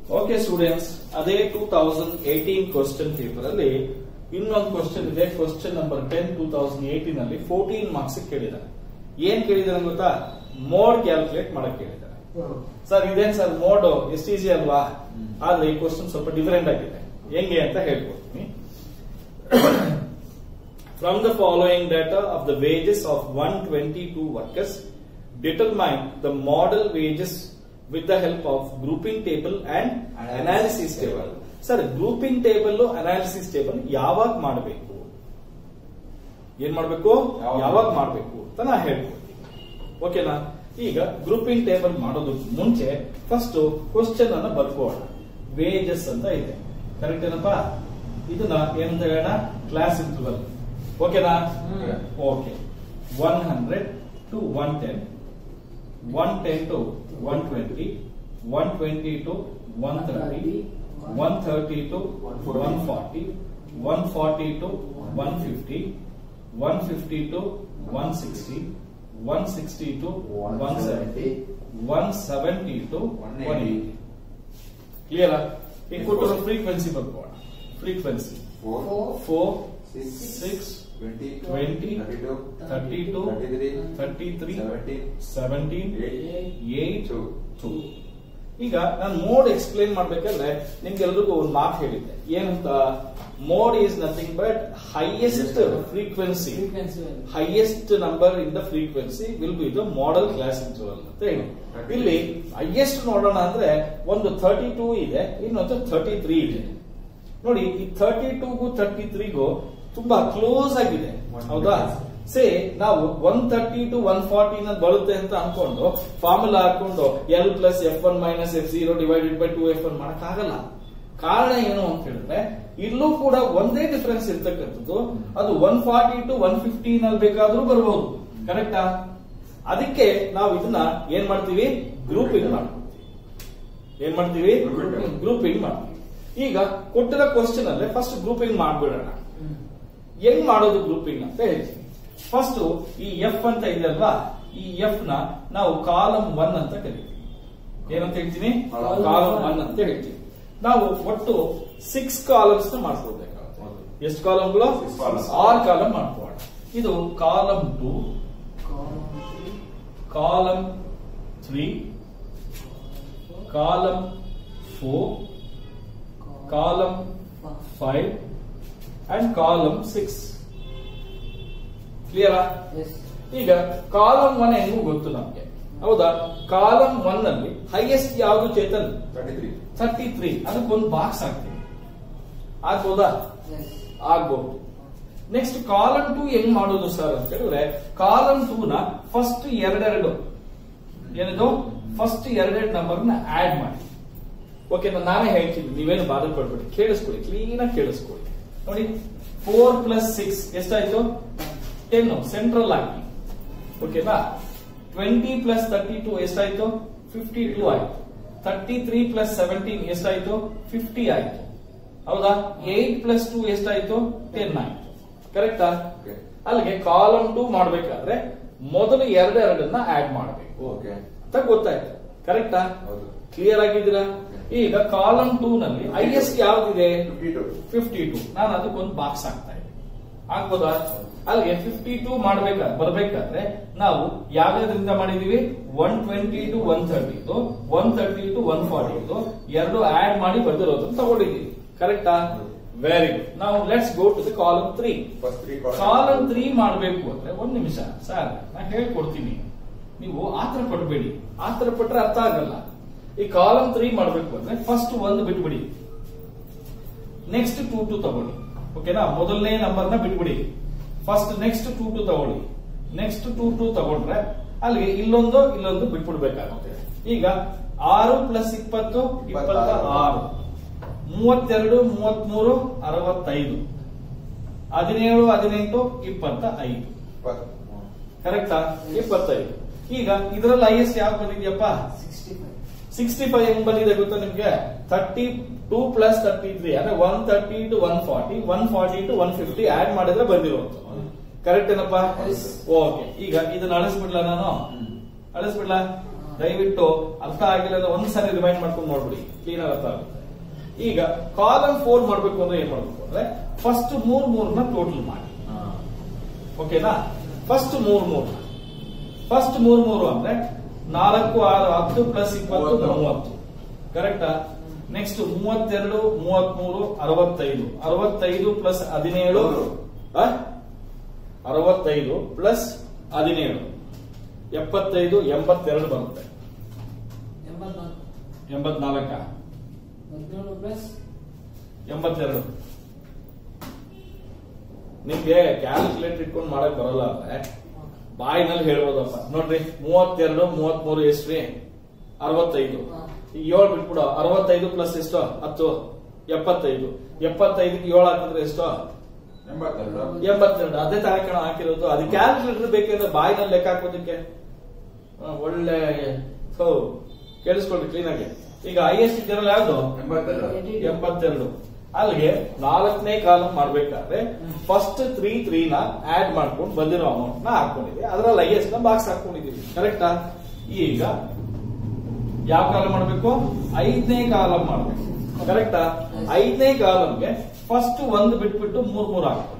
Okay students ಅದೇ two thousand eighteen question paper ಅಲ್ಲಿ ಇನ್ನೊಂದು ಕ್ವಶನ್ ಇದೆ question number ten two thousand eighteen ಅಲ್ಲಿ ಫೋರ್ಟೀನ್ ಮಾರ್ಕ್ಸ್ ಕೇಳಿದ್ದಾರೆ ಏನ್ ಕೇಳಿದಾರೆ ಗೊತ್ತಾ ಮೋಡ್ ಕ್ಯಾಲ್ಕುಲೇಟ್ ಮಾಡಕ್ ಕೇಳಿದ್ದಾರೆ ಸರ್ ಇದೇನ್ ಸರ್ ಮೋಡ್ ಎಷ್ಟು ಈಸಿ ಅಲ್ವಾ ಆದ್ರೆ ಈ ಕ್ವಶನ್ ಸ್ವಲ್ಪ ಡಿಫರೆಂಟ್ ಆಗಿದೆ ಹೆಂಗೆ ಅಂತ ಹೇಳ್ಕೊಡ್ತೀನಿ from the following data of the wages of one twenty two workers determine the model wages with the help of grouping table and analysis table sir grouping table analysis table ಯಾವಾಗ ಮಾಡಬೇಕು ಏನ್ ಮಾಡಬೇಕು ಯಾವಾಗ? ಯಾವಾಗ ಮಾಡಬೇಕು ಅಂತ ನಾ ಹೇಳ್ಕೊಡ್ತೀನಿ ಓಕೆನಾ ಈಗ ಗ್ರೂಪಿಂಗ್ ಟೇಬಲ್ ಮಾಡೋದಕ್ಕೆ ಮುಂಚೆ ಫಸ್ಟ್ ಕ್ವಶನ್ ಅನ್ನ ಬರ್ಕೋಣ ವೇಜಸ್ ಅಂತ ಇದೆ ಕರೆಕ್ಟ್ ಏನಪ್ಪಾ ಇದನ್ನ ಏನಂತ ಹೇಳೋಣ ಕ್ಲಾಸ್ ಇಂಟರ್ವಲ್ ಓಕೆನಾ hmm. Okay one hundred to one ten one ten to one twenty one twenty to one thirty one thirty to one forty one forty to one fifty one fifty to one sixty one sixty to one seventy one seventy to one eighty clear ಈಗ ಕೊಟ್ಟಿರೋ frequency ಬರ್ಕೋಣ frequency four six twenty thirty two thirty three seventeen eight two ಈಗ ನಾನು mode explain ಮಾಡ್ಬೇಕಾದ್ರೆ ನಿಮ್ಗೆ ಎಲ್ರಿಗೂ ಒಂದು ಮಾತು ಹೇಳಿದ್ದೆ ಏನಂತ mode is nothing but highest frequency highest number in the frequency will be the model class interval ಅಂತ ಹೇಳಿ ಇಲ್ಲಿ ಹೈಯೆಸ್ಟ್ ನೋಡೋಣ ಅಂದ್ರೆ ಒಂದು ಥರ್ಟಿ ಟೂ ಇದೆ ಇನ್ನೊಂದು ಥರ್ಟಿ ತ್ರೀ ಇದೆ ನೋಡಿ ಈ ಥರ್ಟಿ ಟೂಗೂ ಥರ್ಟಿ ತ್ರೀಗೂ ತುಂಬಾ ಕ್ಲೋಸ್ ಆಗಿದೆ ಹೌದಾ ಸೇ ನಾವು one thirty to one forty ಬರುತ್ತೆ ಅಂತ ಅನ್ಕೊಂಡು ಫಾರ್ಮುಲಾ ಹಾಕೊಂಡು L plus F one minus F zero divided by two F one ಮಾಡಕ್ ಆಗಲ್ಲ ಕಾರಣ ಏನು ಅಂತ ಹೇಳಿದ್ರೆ ಇಲ್ಲೂ ಕೂಡ ಒಂದೇ ಡಿಫರೆನ್ಸ್ ಇರ್ತಕ್ಕಂಥದ್ದು ಅದು one forty to one fifty ನಲ್ಲಿ ಬೇಕಾದ್ರೂ ಬರಬಹುದು ಕರೆಕ್ಟಾ ಅದಕ್ಕೆ ನಾವು ಇದನ್ನ ಏನ್ ಮಾಡ್ತೀವಿ ಗ್ರೂಪಿಂಗ್ ಮಾಡ್ತೀವಿ ಏನ್ ಮಾಡ್ತೀವಿ Grouping. ಗ್ರೂಪಿಂಗ್ ಮಾಡ್ತೀವಿ ಈಗ ಕೊಟ್ಟಿರೋ ಕ್ವಶನ್ ಅಲ್ಲೇ ಫಸ್ಟ್ ಗ್ರೂಪಿಂಗ್ ಮಾಡ್ಬಿಡೋಣ ಹೆಂಗ್ ಮಾಡೋದು ಗ್ರೂಪಿಂಗ್ ಅಂತ ಹೇಳ್ತೀನಿ ಫಸ್ಟ್ ಈ ಎಫ್ ಅಂತ ಇದೆ ಅಲ್ವಾ ಈ ಎಫ್ ನ ನಾವು ಕಾಲಮ್ ಒನ್ ಅಂತ ಕರಿತೀವಿ ಏನಂತ ಹೇಳ್ತೀನಿ Column ಕಾಲಮ್ one. ಒನ್ ಅಂತ ಹೇಳ್ತೀವಿ ನಾವು ಒಟ್ಟು ಸಿಕ್ಸ್ ಕಾಲಮ್ಸ್ ನ ಮಾಡ್ಕೊಳ್ಬೇಕಾಗುತ್ತೆ ಹೌದು. ಎಷ್ಟು ಕಾಲಮ್ಗಳು Six columns. ಆರ್ ಕಾಲಮ್ ಮಾಡ್ಕೋಣ ಇದು column two column three column four column five and column six ಕ್ಲಿಯರಾ ಈಗ ಕಾಲಮ್ ಒನ್ ಹೆಂಗೂ ಗೊತ್ತು ನಮ್ಗೆ ಹೌದಾ ಕಾಲಮ್ ಒನ್ ನಲ್ಲಿ ಹೈಯೆಸ್ಟ್ ಯಾವುದು ಚೇತನ್ ಥರ್ಟಿ ತ್ರೀ ಅದಕ್ಕೊಂದು ಬಾಕ್ಸ್ ಹಾಕ್ತೀವಿ ಆಗ್ಬೋದಾ ಆಗ್ಬಹುದು ನೆಕ್ಸ್ಟ್ ಕಾಲಮ್ ಟು ಹೆಂಗ್ ಮಾಡೋದು ಸರ್ ಅಂತ ಹೇಳಿದ್ರೆ ಕಾಲಮ್ ಟೂ ನ ಫಸ್ಟ್ ಎರಡೆರಡು ಏನಿದು ಫಸ್ಟ್ ಎರಡೆರಡು ನಂಬರ್ ನ ಆಡ್ ಮಾಡಿ ಓಕೆ ನಾನೇ ಹೇಳ್ತೀನಿ ನೀವೇನು ಬಾಧೆ ಪಡ್ಬೇಡಿ ಕೇಳಿಸ್ಕೊಳ್ಳಿ ಕ್ಲೀನ್ ಆಗಿ ಕೇಳಿಸ್ಕೊಳ್ಳಿ ನೋಡಿ ಫೋರ್ ಪ್ಲಸ್ ಸಿಕ್ಸ್ ಎಷ್ಟಾಯ್ತು ಟೆನ್ ಸೆಂಟ್ರಲ್ ಆಗಿ ಓಕೆನಾ ಟ್ವೆಂಟಿ ಪ್ಲಸ್ ತರ್ಟಿ ಟು ಎಷ್ಟಾಯ್ತು ಫಿಫ್ಟಿ ಟೂ ಆಯ್ತು ತರ್ಟಿ ತ್ರೀ ಪ್ಲಸ್ ಸೆವೆಂಟೀನ್ ಎಷ್ಟಾಯ್ತು ಫಿಫ್ಟಿ ಆಯ್ತು ಹೌದಾ ಏಟ್ ಪ್ಲಸ್ ಟೂ ಎಷ್ಟಾಯ್ತು ಟೆನ್ ಆಯ್ತು ಕರೆಕ್ಟಾ Okay. ಅಲ್ಲಿಗೆ ಕಾಲಮ್ ಟು ಮಾಡ್ಬೇಕಾದ್ರೆ ಮೊದಲು ಎರಡೆರಡನ್ನ ಆಡ್ ಮಾಡಬೇಕು ಅಂತ ಗೊತ್ತಾಯ್ತು ಕರೆಕ್ಟಾ ಕ್ಲಿಯರ್ ಆಗಿದ್ದೀರಾ ಈಗ ಕಾಲಮ್ ಟೂ ನಲ್ಲಿ ಹೈಯೆಸ್ಟ್ ಯಾವ್ದಿದೆ ಫಿಫ್ಟಿ ಟೂ ನಾನು ಅದಕ್ಕೊಂದು ಬಾಕ್ಸ್ ಹಾಕ್ತಾ ಇದ್ದೀನಿ ಆಗ್ಬೋದಾ ಅಲ್ಲಿಗೆ ಫಿಫ್ಟಿ ಟೂ ಮಾಡ್ಬೇಕಾ ಬರ್ಬೇಕಾದ್ರೆ ನಾವು ಯಾವ್ಯಾವ್ದ್ರಿಂದ ಮಾಡಿದೀವಿ one twenty to one thirty one thirty to one forty ಎರಡು ಆಡ್ ಮಾಡಿ ಬರ್ದಿರೋದನ್ನ ತಗೊಂಡಿದೀವಿ ಕರೆಕ್ಟಾ ವೆರಿ ಗುಡ್ ನಾವು let's go to the column three column three ಮಾಡಬೇಕು ಅಂದ್ರೆ ಒಂದ್ ನಿಮಿಷ ಸರ್ ನಾ ಹೇಳ್ಕೊಡ್ತೀನಿ ನೀವು ಆತರ ಪಡಬೇಡಿ ಆತರ ಪಟ್ರೆ ಅರ್ಥ ಆಗಲ್ಲ ಈ ಕಾಲಮ್ ತ್ರೀ ಮಾಡಬೇಕು ಅಂದ್ರೆ ಫಸ್ಟ್ ಒಂದು ಬಿಟ್ಬಿಡಿ ನೆಕ್ಸ್ಟ್ ಟೂ ಟು ತಗೊಳ್ಳಿ ಓಕೆನಾ ಮೊದಲನೇ ನಂಬರ್ ನ ಬಿಟ್ಬಿಡಿ ಫಸ್ಟ್ ನೆಕ್ಸ್ಟ್ ಟೂ ಟು ತಗೊಳ್ಳಿ ನೆಕ್ಸ್ಟ್ ಟೂ ಟು ತಗೊಂಡ್ರೆ ಅಲ್ಲಿಗೆ ಇಲ್ಲೊಂದು ಇಲ್ಲೊಂದು ಬಿಟ್ಬಿಡ್ಬೇಕಾಗುತ್ತೆ ಈಗ ಆರು ಪ್ಲಸ್ ಇಪ್ಪತ್ತು ಇಪ್ಪತ್ತ ಆರು ಮೂವತ್ತೆರಡು ಮೂವತ್ಮೂರು ಅರವತ್ತೈದು ಹದಿನೇಳು ಹದಿನೆಂಟು ಇಪ್ಪತ್ತ ಐದು ಕರೆಕ್ಟಾ ಇಪ್ಪತ್ತೈದು ಈಗ ಇದರಲ್ಲಿ ಹೈಯೆಸ್ಟ್ ಯಾವ್ದು ಬಂದಿದ್ಯಪ್ಪ ಸಿಕ್ಸ್ಟಿ ಫೈವ್ ಹೆಂಗ್ ಬಂದಿದೆ ಗೊತ್ತಾ ನಿಮ್ಗೆ thirty two plus thirty three ಅಂದ್ರೆ one thirty to one forty one forty to one fifty add ಮಾಡಿದ್ರೆ ಬಂದಿರೋದು ಕರೆಕ್ಟ್ ಏನಪ್ಪಾ Yes. ಓಕೆ ಈಗ ಇದನ್ನ ಅಳಿಸ್ಬಿಡ್ಲಾ ನಾನು ಅಳಿಸ್ಬಿಡ್ಲಾ ದಯವಿಟ್ಟು ಅರ್ಥ ಆಗಿಲ್ಲ ಅಂದ್ರೆ ಒಂದ್ಸರಿ ರಿಮೈಂಡ್ ಮಾಡ್ಕೊಂಡು ನೋಡ್ಬಿಡಿ ಕ್ಲೀನ್ ಆಗಿ ಅರ್ಥ ಆಗುತ್ತೆ ಈಗ ಕಾಲಮ್ ಫೋರ್ ಮಾಡ್ಬೇಕು ಅಂದ್ರೆ ಏನ್ ಮಾಡ್ಬೇಕು ಅಂದ್ರೆ ಫಸ್ಟ್ ಮೂರ್ ಮೂರ್ನ ಟೋಟಲ್ ಮಾಡಿ ಓಕೆನಾ ಫಸ್ಟ್ ಮೂರ್ ಮೂರು ಫಸ್ಟ್ ಮೂರ್ ಮೂರು ಅಂದ್ರೆ ನಾಲ್ಕು ಆರು ಹತ್ತು ಪ್ಲಸ್ ಇಪ್ಪತ್ತು ಮೂವತ್ತು. ಮೂವತ್ತು ಕರೆಕ್ಟಾ ನೆಕ್ಸ್ಟ್ ಮೂವತ್ತೆರಡು ಮೂವತ್ಮೂರು ಅರವತ್ತೈದು ಅರವತ್ತೈದು ಪ್ಲಸ್ ಹದಿನೇಳು ನೂರು. ಆ? ಅರವತ್ತೈದು ಪ್ಲಸ್ ಹದಿನೇಳು ಎಪ್ಪತ್ತೈದು ಎಂಬತ್ತೆರಡು ಬರುತ್ತೆ ಎಂಬತ್ನಾಲ್ಕು ಎಂಬತ್ನಾಲ್ಕ ಹದಿನೇಳು ಪ್ಲಸ್ ಎಂಬತ್ತೆರಡು ನಿಮ್ಗೆ ಕ್ಯಾಲ್ಕುಲೇಟರ್ ಇಟ್ಕೊಂಡು ಮಾಡಕ್ ಬರಲ್ಲ ಅಂದ್ರೆ ಬಾಯಿನಲ್ಲಿ ಹೇಳ್ಬೋದಪ್ಪ ನೋಡ್ರಿ ಮೂವತ್ತೆರಡು ಮೂವತ್ಮೂರು ಎಷ್ಟ್ರಿ ಅರವತ್ತೈದು ಹಾ. ಈಗ ಏಳು ಬಿಟ್ಬಿಡು ಅರವತ್ತೈದು ಪ್ಲಸ್ ಎಷ್ಟು ಹತ್ತು ಎಪ್ಪತ್ತೈದು ಎಪ್ಪತ್ತೈದಕ್ಕೆ ಏಳು ಹಾಕಿದ್ರೆ ಎಷ್ಟು ಎಂಬತ್ತೆರಡು ಎಂಬತ್ತೆರಡು ಅದೇ ತಾನೇ ಕಣ ಹಾಕಿರೋದು ಅದು ಕ್ಯಾಲ್ಕುಲೇಟರ್ ಬೇಕಿದ್ರೆ ಬಾಯಿನಲ್ಲಿ ಲೆಕ್ಕ ಹಾಕೋದಕ್ಕೆ ಆ, ಒಳ್ಳೆ ಹೋ ಕೇಳಿಸ್ಕೊಳ್ರಿ ಕ್ಲೀನ್ ಆಗಿ ಈಗ ಹೈಯೆಸ್ಟ್ ಇದೆಯಲ್ಲ ಯಾವ್ದು ಎಂಬತ್ತೆರಡು ಎಂಬತ್ತೆರಡು ಅಲ್ಲಿಗೆ ನಾಲ್ಕನೇ ಕಾಲಮ್ ಮಾಡ್ಬೇಕಾದ್ರೆ ಫಸ್ಟ್ ತ್ರೀ ತ್ರೀ ನ ಆಡ್ ಮಾಡ್ಕೊಂಡು ಬಂದಿರೋ ಅಮೌಂಟ್ ನ ಹಾಕೊಂಡಿದ್ವಿ ಅದ್ರಲ್ಲಿ ಹೈಯೆಸ್ಟ್ ನ ಬಾಕ್ಸ್ ಹಾಕೊಂಡಿದೀವಿ ಕರೆಕ್ಟಾ ಈಗ ಯಾವ ಕಾಲಮ್ ಮಾಡ್ಬೇಕು ಐದನೇ ಕಾಲಮ್ ಮಾಡ್ಬೇಕು ಕರೆಕ್ಟಾ ಐದನೇ ಕಾಲಮ್ಗೆ ಫಸ್ಟ್ ಒಂದು ಬಿಟ್ಬಿಟ್ಟು ಮೂರ್ ಮೂರ್ ಹಾಕೊಳ್ಳಿ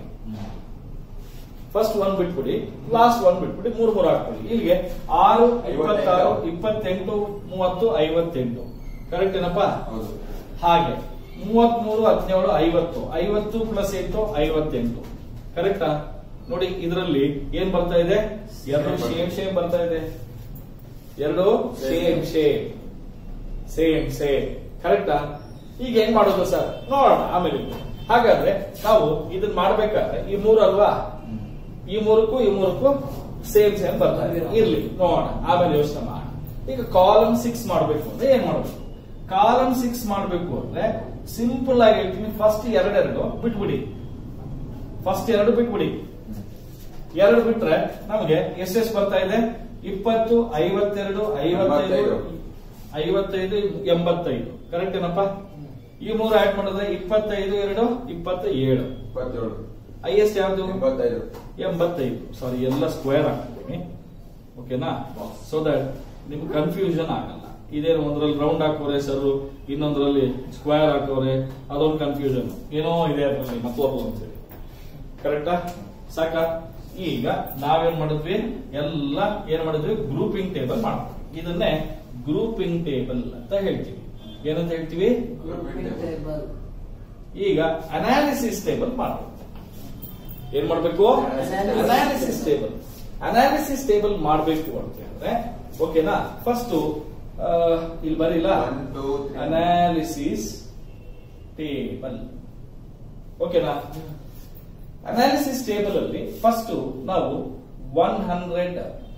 ಫಸ್ಟ್ ಒಂದ್ ಬಿಟ್ಬಿಡಿ ಲಾಸ್ಟ್ ಒಂದ್ ಬಿಟ್ಬಿಡಿ ಮೂರ್ ಮೂರ್ ಹಾಕೊಳ್ಳಿ ಇಲ್ಲಿಗೆ ಆರು ಇಪ್ಪತ್ತಾರು ಇಪ್ಪತ್ತೆಂಟು ಮೂವತ್ತು ಐವತ್ತೆಂಟು ಕರೆಕ್ಟ್ ಏನಪ್ಪಾ ಹೌದು ಹಾಗೆ ಮೂವತ್ಮೂರು ಹದಿನೇಳು ಐವತ್ತು ಐವತ್ತು ಪ್ಲಸ್ ಎಂಟು ಐವತ್ತೆಂಟು ಕರೆಕ್ಟಾ ನೋಡಿ ಇದರಲ್ಲಿ ಏನ್ ಬರ್ತಾ ಇದೆ ಎರಡು ಸೇಮ್ ಸೇಮ್ ಬರ್ತಾ ಇದೆ ಎರಡು ಸೇಮ್ ಸೇಮ್ ಸೇಮ್ ಸೇಮ್ ಕರೆಕ್ಟಾ ಈಗ ಹೆಂಗ್ ಮಾಡೋದು ಸರ್ ನೋಡೋಣ ಆಮೇಲೆ ಹಾಗಾದ್ರೆ ನಾವು ಇದನ್ನ ಮಾಡ್ಬೇಕಾದ್ರೆ ಈ ಮೂರು ಅಲ್ವಾ ಈ ಮೂರಕ್ಕೂ ಈ ಮೂರಕ್ಕೂ ಸೇಮ್ ಸೇಮ್ ಬರ್ತಾ ಇದೆ ಇರ್ಲಿ ನೋಡೋಣ ಆಮೇಲೆ ಯೋಚನೆ ಮಾಡೋಣ ಈಗ ಕಾಲಮ್ ಸಿಕ್ಸ್ ಮಾಡ್ಬೇಕು ಅಂದ್ರೆ ಏನ್ ಮಾಡ್ಬೇಕು ಕಾಲಮ್ ಸಿಕ್ಸ್ ಮಾಡ್ಬೇಕು ಅಂದ್ರೆ ಸಿಂಪಲ್ ಆಗಿ ಹೇಳ್ತೀನಿ ಫಸ್ಟ್ ಎರಡೆರಡು ಬಿಟ್ಬಿಡಿ ಫಸ್ಟ್ ಎರಡು ಬಿಟ್ಬಿಡಿ ಎರಡು ಬಿಟ್ರೆ ನಮಗೆ ಎಷ್ಟೆಷ್ಟು ಬರ್ತಾ ಇದೆ ಇಪ್ಪತ್ತು ಐವತ್ತೆರಡು ಐವತ್ತೈದು ಐವತ್ತೈದು ಎಂಬತ್ತೈದು ಕರೆಕ್ಟ್ ಏನಪ್ಪ ಈ ಮೂರು ಆಡ್ ಮಾಡಿದ್ರೆ ಇಪ್ಪತ್ತೈದು ಎರಡು ಇಪ್ಪತ್ತ ಏಳು ಇಪ್ಪತ್ತೇಳು ಹೈಯೆಸ್ಟ್ ಯಾವ್ದು ಎಂಬತ್ತೈದು ಎಂಬತ್ತೈದು ಸಾರಿ ಎಲ್ಲ ಸ್ಕ್ವೇರ್ ಹಾಕ್ತಿದ್ದೀನಿ ಓಕೆನಾ ಸೊ ದಟ್ ನಿಮ್ಗೆ ಕನ್ಫ್ಯೂಷನ್ ಆಗಲ್ಲ ಇದೇನು ಒಂದ್ರಲ್ಲಿ ರೌಂಡ್ ಹಾಕೋರೆ ಸರ್ ಇನ್ನೊಂದ್ರಲ್ಲಿ ಸ್ಕ್ವೇರ್ ಹಾಕೋರೆ ಅದೊಂದು ಕನ್ಫ್ಯೂಷನ್ ಏನೋ ಇದೆ ಅದರಲ್ಲಿ ಮತ್ತೊಬ್ಬ ಅಂತೇಳಿ ಕರೆಕ್ಟಾ ಸಾಕ ಈಗ ನಾವೇನ್ ಮಾಡಿದ್ವಿ ಎಲ್ಲ ಏನ್ ಮಾಡಿದ್ವಿ ಗ್ರೂಪಿಂಗ್ ಟೇಬಲ್ ಮಾಡ್ತೀವಿ ಇದನ್ನೇ ಗ್ರೂಪಿಂಗ್ ಟೇಬಲ್ ಅಂತ ಹೇಳ್ತೀವಿ ಏನಂತ ಹೇಳ್ತೀವಿ ಗ್ರೂಪಿಂಗ್ ಟೇಬಲ್ ಈಗ ಅನಾಲಿಸಿಸ್ ಟೇಬಲ್ ಮಾಡಬೇಕು ಏನ್ ಮಾಡ್ಬೇಕು Analysis. Analysis table analysis table ಮಾಡಬೇಕು ಅಂತ ಹೇಳಿದ್ರೆ ಓಕೆನಾ ಫಸ್ಟ್ ಇಲ್ಲಿ ಬರಿಲ್ಲ One, two, three. Analysis table ಓಕೆನಾ ಅನಾಲಿಸಿಸ್ ಟೇಬಲ್ ಅಲ್ಲಿ ಫಸ್ಟ್ ನಾವು one hundred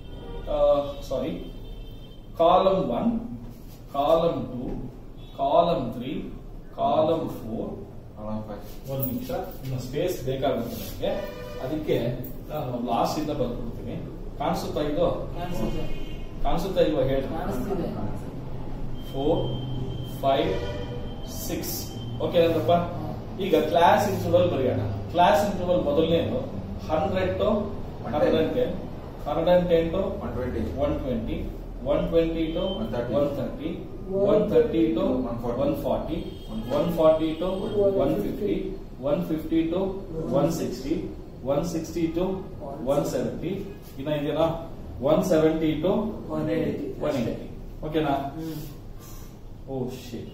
sorry column one column two column three column four ಒಂದು ನಿಮಿಷ ಇನ್ನು ಸ್ಪೇಸ್ ಬೇಕಾಗುತ್ತೆ ನನಗೆ ಅದಕ್ಕೆ ನಾನು ಲಾಸ್ಟ್ ಇಂದ ಬರ್ಕೊಡ್ತೀನಿ ಕಾಣಿಸುತ್ತಾ ಇದು ಕಾಣಿಸುತ್ತೆ ಕಾಣಿಸುತ್ತಾ ಇಲ್ವಾ ಹೇಳಿ ಕಾಣಿಸ್ತಿದೆ ಫೋರ್ ಫೈವ್ ಸಿಕ್ಸ್ ಓಕೆ ಅಂದ್ರಪ್ಪ ಈಗ ಕ್ಲಾಸ್ ಇಂಟರ್ವಲ್ ಬರೆಯೋಣ ಕ್ಲಾಸ್ ಇಂಟರ್ವಲ್ ಮೊದಲನೇದು hundred to hundred and ten hundred and ten to one twenty one twenty one twenty to 130. One thirty one thirty to 140. One forty one forty to one fifty one fifty to one sixty one sixty to one seventy ಇನ್ನ ಇದೆಯಾ one seventy to one eighty one eighty ಓಕೆನಾ hmm ಓ ಶಿಟ್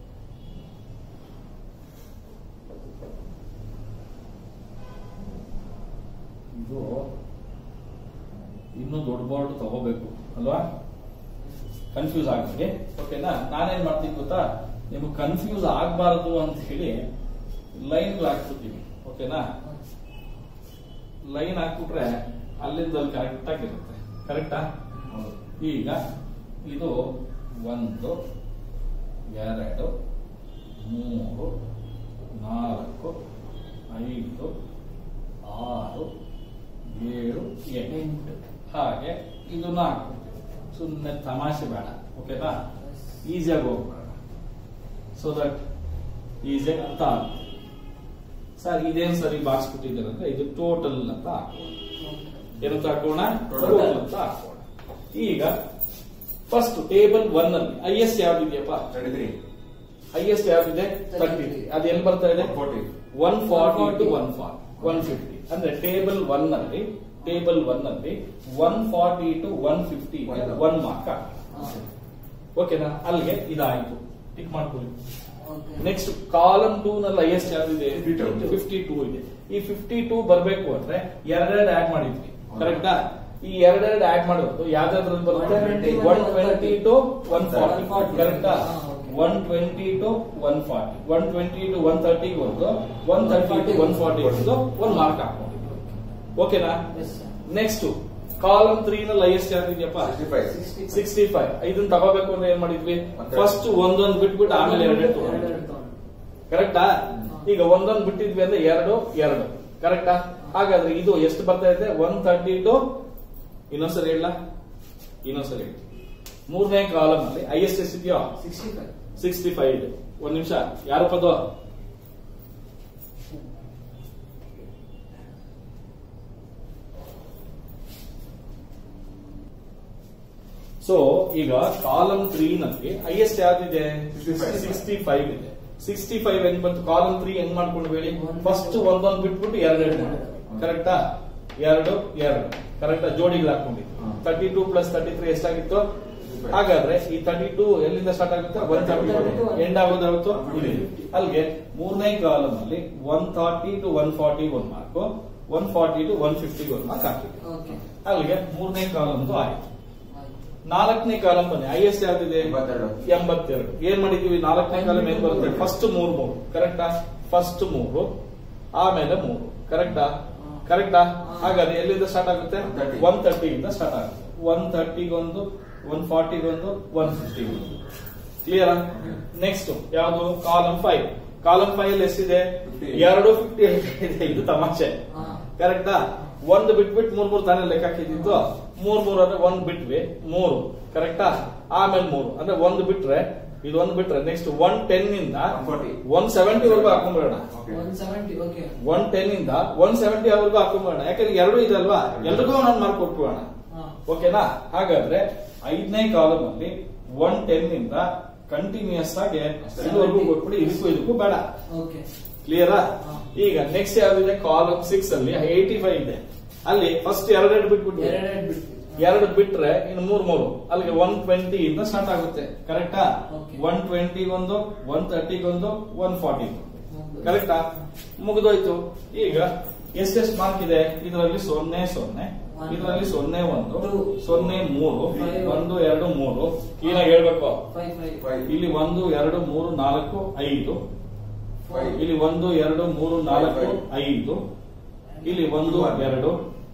ಇದು ಇನ್ನೂ ದೊಡ್ಡ board ತಗೋಬೇಕು ಅಲ್ವಾ confuse ಆಗ್ತದೆ ಓಕೆನಾ ನಾನೇನ್ ಮಾಡ್ತೀನಿ ಗೊತ್ತಾ ನಿಮ್ಗೆ ಕನ್ಫ್ಯೂಸ್ ಆಗಬಾರದು ಅಂತ ಹೇಳಿ ಲೈನ್ ಹಾಕ್ಬಿಡ್ತೀನಿ ಓಕೆನಾ ಲೈನ್ ಹಾಕ್ಬಿಟ್ರೆ ಅಲ್ಲಿಂದ ಅಲ್ಲಿ ಕರೆಕ್ಟ್ ಆಗಿರುತ್ತೆ ಕರೆಕ್ಟಾ ಈಗ ಇದು ಒಂದು ಎರಡು ಮೂರು ನಾಲ್ಕು ಐದು ಆರು ಏಳು ಎಂಟು ಹಾಗೆ ಇದು ನಾಲ್ಕು ಸುಮ್ಮನೆ ತಮಾಷೆ ಬೇಡ ಓಕೆನಾ ಈಸಿಯಾಗಿ ಹೋಗ್ಬೇಡ ಸೊ ದಟ್ ಈಸಿಯಾಗಿ ಅರ್ಥ ಆಗುತ್ತೆ ಸರ್ ಇದೇನು ಸರಿ ಬಾಕ್ಸ್ ಕೊಟ್ಟಿದ್ದಾರೆ ಅಂದ್ರೆ ಇದು ಟೋಟಲ್ ಅಂತ ಹಾಕೋಣ ಏನಂತ ಹಾಕೋಣ Total. ಟೋಟಲ್ ಅಂತ ಹಾಕೋಣ ಈಗ ಫಸ್ಟ್ ಟೇಬಲ್ ಒನ್ ಅಲ್ಲಿ ಹೈಯೆಸ್ಟ್ ಯಾವ್ದಿದೆಯಪ್ಪ ತರ್ಟಿ ತ್ರೀ ಹೈಯೆಸ್ಟ್ ಯಾವ್ದಿದೆ ತರ್ಟಿ ಅದು ಎಲ್ಲಿ ಬರ್ತಾ ಇದೆ forty one forty to one four one fifty ಅಂದ್ರೆ ಟೇಬಲ್ ಒನ್ ಅಲ್ಲಿ ಟೇಬಲ್ ಒನ್ ಅಲ್ಲಿ one forty to one fifty one mark ಓಕೆನಾ ಅಲ್ಲಿಗೆ ಇದಾಯ್ತು ಟಿಕ್ ಮಾಡ್ಕೊಳ್ಳಿ ಓಕೆ ನೆಕ್ಸ್ಟ್ ಕಾಲಮ್ ಟೂ ನಲ್ಲಿ ಹೈಯೆಸ್ಟ್ ಯಾವ್ದಿದೆ 52. ಫಿಫ್ಟಿ ಟೂ ಇದೆ ಈ ಫಿಫ್ಟಿ ಟೂ ಬರ್ಬೇಕು ಅಂದ್ರೆ ಎರಡೆರಡು ಆಡ್ ಮಾಡಿದ್ವಿ ಕರೆಕ್ಟಾ ಈ ಎರಡೆರಡು ಆಡ್ ಮಾಡೋದು ಯಾವ್ದಾದ್ರಲ್ಲಿ ಬರುತ್ತೆ 120, one twenty to one forty 140. ಕರೆಕ್ಟಾ ಹಾ, okay. One twenty to one forty one twenty to one thirty ಒಂದು one thirty to one forty ಒಂದು ಒನ್ ಮಾರ್ಕ್ ಹಾಕೊಂಡಿದ್ವಿ ಓಕೆನಾ yes sir next column three ನಲ್ಲಿ ಹೈಯೆಸ್ಟ್ ಯಾವ್ದಿದೆಯಪ್ಪ sixty five sixty sixty five ಇದನ್ನ ತಗೋಬೇಕು ಅಂದ್ರೆ ಏನ್ ಮಾಡಿದ್ವಿ ಮತ್ತೆ? ಫಸ್ಟ್ ಒಂದೊಂದು ಬಿಟ್ಬಿಟ್ಟು ಆಮೇಲೆ ಎರಡೆರಡು ತಗೊಂಡ್ವಿ ಎರಡೆರಡು ತಗೊಂಡು. ಕರೆಕ್ಟಾ ಈಗ ಒಂದೊಂದು ಬಿಟ್ಟಿದ್ವಿ ಅಂದ್ರೆ ಎರಡು ಎರಡು ಕರೆಕ್ಟಾ ಹಾಗಾದ್ರೆ ಇದು ಎಷ್ಟು ಬರ್ತಾ ಇದೆ ಒನ್ ತರ್ಟಿ ಟು ಇನ್ನೊಂದ್ಸರಿ ಹೇಳ ಇನ್ನೊಂದ್ಸರಿ ಹೇಳಿ ಮೂರನೇ ಕಾಲಮ್ ಅಲ್ಲಿ ಹೈಯೆಸ್ಟ್ ಎಷ್ಟಿದೆಯೋ ಸಿಕ್ಸ್ಟಿ ಫೈವ್ ಸಿಕ್ಸ್ಟಿ ಫೈವ್ ಇದೆ ಒಂದ್ ನಿಮಿಷ ಯಾರಪ್ಪದು ಸೊ ಈಗ ಕಾಲಮ್ ತ್ರೀ ನಲ್ಲಿ ಹೈಯೆಸ್ಟ್ ಯಾವ್ದಿದೆ 65. ಸಿಕ್ಸ್ಟಿ ಫೈವ್ ಇದೆ ಸಿಕ್ಸ್ಟಿ ಫೈವ್ ಹೆಂಗ್ ಬಂತು ಕಾಲಮ್ ತ್ರೀ ಹೆಂಗ್ ಮಾಡ್ಕೊಂಡು ಹೇಳಿ ಒಂದು. ಫಸ್ಟ್ ಒಂದೊಂದು ಬಿಟ್ಬಿಟ್ಟು ಎರಡೆರಡು ಮಾಡಿ ಕರೆಕ್ಟಾ ಎರಡು ಎರಡು ಕರೆಕ್ಟಾ ಜೋಡಿಗಳು ಹಾಕೊಂಡಿದ್ದು hmm. Thirty two plus thirty three ಎಷ್ಟಾಗಿತ್ತು ಹಾಗಾದ್ರೆ ಈ ತರ್ಟಿ ಟೂ ಎಲ್ಲಿಂದ ಸ್ಟಾರ್ಟ್ ಆಗುತ್ತೆ ಒನ್ ತರ್ಟಿ ಎಂಡ್ ಆಗೋದು ಯಾವತ್ತು ಇಲ್ಲಿ ಅಲ್ಲಿಗೆ ಮೂರನೇ ಕಾಲಮ್ ಅಲ್ಲಿ one thirty to one forty one mark one forty to one fifty one mark ಹಾಕಿದೆ ಓಕೆ ಅಲ್ಲಿಗೆ ಮೂರನೇ ಕಾಲಮ್ದು ಆಯ್ತು ಆಯ್ತು. ನಾಲ್ಕನೇ ಕಾಲಮ್ ಬನ್ನಿ ಹೈಯೆಸ್ಟ್ ಯಾವ್ದಿದೆ ಎಂಬತ್ತೆರಡು. ಎಂಬತ್ತೆರಡು ಏನ್ ಮಾಡಿದೀವಿ ನಾಲ್ಕನೇ ಕಾಲಮ್ ಏನ್ ಬರುತ್ತೆ ಫಸ್ಟ್ ಮೂರು ಮೂರು ಕರೆಕ್ಟಾ ಫಸ್ಟ್ ಮೂರು ಆಮೇಲೆ ಮೂರು ಕರೆಕ್ಟಾ ಕರೆಕ್ಟಾ ಹಾಗಾದ್ರೆ ಎಲ್ಲಿಂದ ಸ್ಟಾರ್ಟ್ ಆಗುತ್ತೆ 130. ಒನ್ ತರ್ಟಿಯಿಂದ ಸ್ಟಾರ್ಟ್ ಆಗುತ್ತೆ ಒನ್ ತರ್ಟಿಗೊಂದು ಒನ್ ಫಾರ್ಟಿಗೊಂದು ಒನ್ ಫಿಫ್ಟಿಗೊಂದು ಕ್ಲಿಯರ್ ನೆಕ್ಸ್ಟ್ ಯಾವುದು ಕಾಲಮ್ ಫೈವ್ ಕಾಲಮ್ ಫೈವ್ ಎಷ್ಟಿದೆ 50. ಎರಡು ಫಿಫ್ಟಿ ಇದೆ ಇದು ತಮಾಷೆ ಹಾ. ಕರೆಕ್ಟಾ ಒಂದು ಬಿಟ್ಬಿಟ್ಟು ಮೂರ್ ಮೂರ್ ತಾನೇ ಲೆಕ್ಕ ಹಾಕಿದ್ದು ಮೂರ್ ಮೂರ್ ಅಂದ್ರೆ ಒಂದ್ ಬಿಟ್ವಿ ಮೂರು ಕರೆಕ್ಟಾ ಆಮೇಲೆ ಮೂರು ಅಂದ್ರೆ ಒಂದು ಬಿಟ್ರೆ ಇದು ಒಂದು ಬಿಟ್ರೆ ನೆಕ್ಸ್ಟ್ ಒನ್ ಟೆನ್ ಇಂದ 140. ಒನ್ ಸೆವೆಂಟಿ ವರ್ಗು ಹಾಕೊಂಡ್ಬಿಡೋಣ okay one seventy okay one ten ಇಂದ ಒನ್ ಸೆವೆಂಟಿ ವರ್ಗು ಹಾಕೊಂಡ್ಬಿಡೋಣ ಯಾಕಂದ್ರೆ ಎರಡು ಇದೆ ಅಲ್ವಾ ಎಲ್ರಿಗೂ ಒಂದೊಂದು ಮಾರ್ಕ್ ಕೊಟ್ಬಿಡೋಣ ಹಾ ಓಕೆನಾ ಹಾಗಾದ್ರೆ ಐದನೇ ಕಾಲಮ್ ಅಲ್ಲಿ ಒನ್ ಟೆನ್ ಇಂದ ಕಂಟಿನ್ಯೂಸ್ ಆಗಿ ಇದುವರೆಗೂ ಕೊಟ್ಬಿಡಿ ಇದಕ್ಕೂ ಇದಕ್ಕೂ ಬೇಡ ಓಕೆ ಕ್ಲಿಯರಾ ಹಾ. ಈಗ ನೆಕ್ಸ್ಟ್ ಯಾವ್ದಿದೆ ಕಾಲಮ್ ಸಿಕ್ಸ್ ಅಲ್ಲಿ ಏಯ್ಟಿ ಫೈವ್ ಇದೆ ಅಲ್ಲಿ ಫಸ್ಟ್ ಎರಡೆರಡು ಬಿಟ್ಬಿಟ್ಟು ಎರಡೆರಡು ಬಿಟ್ವಿ ಎರಡು ಬಿಟ್ರೆ ಇನ್ನು ಮೂರ್ ಮೂರು ಅಲ್ಲಿಗೆ ಒನ್ ಟ್ವೆಂಟಿ ಇಂದ ಸ್ಟಾರ್ಟ್ ಆಗುತ್ತೆ ಕರೆಕ್ಟಾ Okay. ಒನ್ ಟ್ವೆಂಟಿ ಒಂದು ಒನ್ ತರ್ಟಿಗೊಂದು ಒನ್ ಫಾರ್ಟಿ ಮುಗ್ದು. ಕರೆಕ್ಟಾ ಮುಗಿದೋಯ್ತು ಈಗ ಎಷ್ಟೆಷ್ಟು ಮಾರ್ಕ್ ಇದೆ ಇದರಲ್ಲಿ ಸೊನ್ನೆ ಸೊನ್ನೆ One. ಇದರಲ್ಲಿ ಸೊನ್ನೆ ಒಂದು Two. ಸೊನ್ನೆ ಮೂರು Five. ಒಂದು ಎರಡು ಮೂರು ಕ್ಲೀನಾಗಿ ಹೇಳ್ಬೇಕು ಫೈವ್ ಫೈವ್ ಫೈವ್ ಇಲ್ಲಿ ಒಂದು ಎರಡು ಮೂರು ನಾಲ್ಕು ಐದು ಫೋರ್ ಇಲ್ಲಿ ಒಂದು ಎರಡು ಮೂರು ನಾಲ್ಕು ಐದು ಇಲ್ಲಿ ಒಂದು ಎರಡು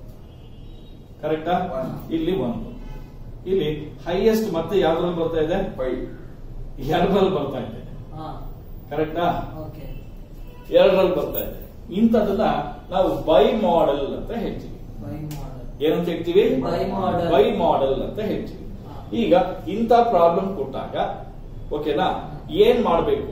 ಕರೆಕ್ಟಾ One. ಇಲ್ಲಿ ಒಂದು ಇಲ್ಲಿ ಹೈಯೆಸ್ಟ್ ಮತ್ತೆ ಯಾವ್ದ್ರಲ್ಲಿ ಬರ್ತಾ ಇದೆ ಫೈವ್ ಎರಡರಲ್ಲಿ ಬರ್ತಾ ಇದೆ ಹಾ ಕರೆಕ್ಟಾ ಓಕೆ ಎರಡರಲ್ಲಿ ಬರ್ತಾ ಇದೆ ಇಂಥದನ್ನ ನಾವು ಬೈ ಮಾಡೆಲ್ ಅಂತ ಹೇಳ್ತೀವಿ ಬೈ ಮಾಡಲ್ ಏನಂತ ಹೇಳ್ತೀವಿ By model. ಬೈ ಮಾಡೆಲ್ ಅಂತ ಹೇಳ್ತೀವಿ ಹಾ. ಈಗ ಇಂಥ ಪ್ರಾಬ್ಲಮ್ ಕೊಟ್ಟಾಗ ಓಕೆನಾ ಏನ್ ಮಾಡಬೇಕು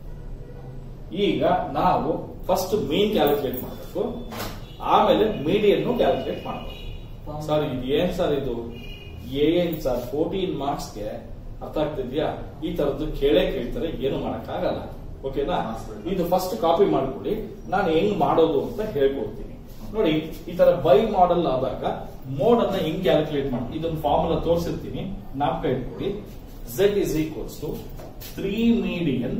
ಈಗ ನಾವು ಫಸ್ಟ್ ಮೀನ್ ಕ್ಯಾಲ್ಕುಲೇಟ್ ಮಾಡಬೇಕು ಆಮೇಲೆ ಮೀಡಿಯನ್ನು ಕ್ಯಾಲ್ಕುಲೇಟ್ ಮಾಡಬೇಕು ಸರ್ ಇದು ಏನ್ ಸರ್ ಇದು ಏನ್ ಸರ್ ಫೋರ್ಟೀನ್ ಮಾರ್ಕ್ಸ್ಗೆ ಅರ್ಥ ಆಗ್ತಿದ್ಯಾ ಈ ತರದ್ದು ಕೇಳೇ ಕೇಳ್ತಾರೆ ಏನು ಮಾಡಕ್ಕಾಗಲ್ಲ ಓಕೆನಾ ಇದು ಫಸ್ಟ್ ಕಾಪಿ ಮಾಡ್ಕೊಳ್ಳಿ ನಾನು ಹೆಂಗ್ ಮಾಡೋದು ಅಂತ ಹೇಳ್ಕೊಡ್ತೀನಿ ನೋಡಿ ಈ ತರ ಬೈ ಮಾಡೆಲ್ ಆದಾಗ ಮೋಡ್ ಅನ್ನ ಹೆಂಗ್ ಕ್ಯಾಲ್ಕುಲೇಟ್ ಮಾಡಿ ಇದೊಂದು ಫಾರ್ಮುಲಾ ತೋರಿಸಿರ್ತೀನಿ ನಾಪ್ಕ ಇಟ್ಕೊಡಿ Z is equals to three median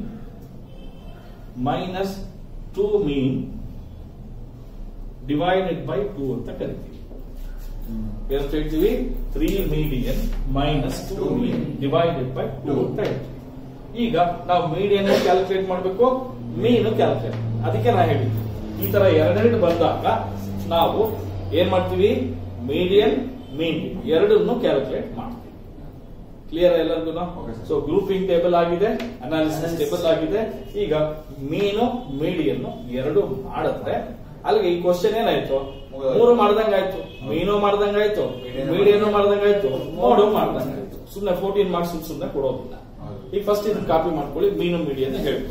minus two mean divided by two ಅಂತ ಕರಿತೀವಿ ಎಷ್ಟು ಹೇಳ್ತೀವಿ three median minus two mean divided by two ಅಂತ ಹೇಳ್ತೀವಿ ಈಗ ನಾವು ಮೀಡಿಯನ್ ಕ್ಯಾಲ್ಕುಲೇಟ್ ಮಾಡಬೇಕು ಮೀನು ಕ್ಯಾಲ್ಕುಲೇಟ್ ಅದಕ್ಕೆ ನಾ ಹೇಳಿದ್ವಿ ಈ ತರ ಎರಡೆರಡು ಬಂದಾಗ ನಾವು ಏನ್ ಮಾಡ್ತೀವಿ ಮೀಡಿಯನ್ ಮೀನ್ ಎರಡನ್ನು ಕ್ಯಾಲ್ಕುಲೇಟ್ ಮಾಡ್ತೀವಿ ಕ್ಲಿಯರ್ ಎಲ್ಲರಿಗೂ Okay, sir. So grouping table ಆಗಿದೆ ಅನಾಲಿಸಿಸ್ ಟೇಬಲ್ ಆಗಿದೆ ಈಗ ಮೀನು ಮೀಡಿಯನ್ನು ಎರಡು ಮಾಡಿದ್ರೆ ಅಲ್ಲಿಗೆ ಈ ಕ್ವಶನ್ ಏನಾಯ್ತು ಮುಗಿದೋಯ್ತು. ಮೂರು ಮಾಡ್ದಂಗಾಯ್ತು ಮೀನು ಮಾಡ್ದಂಗಾಯ್ತು ಮೀಡಿಯನ್ ಮೀಡಿಯನ್ನು ಮಾಡ್ದಂಗಾಯ್ತು ಮೋಡು ಮಾಡ್ದಂಗಾಯ್ತು ಸುಮ್ನೆ ಫೋರ್ಟೀನ್ ಮಾರ್ಕ್ಸ್ ಸುಮ್ನೆ ಕೊಡೋದಿಲ್ಲ ಹೌದು. ಈಗ ಫಸ್ಟ್ ಇದನ್ನ ಕಾಪಿ ಮಾಡ್ಕೊಳ್ಳಿ ಮೀನು ಮೀಡಿಯನ್ ಹೇಳ್ಬೇಕು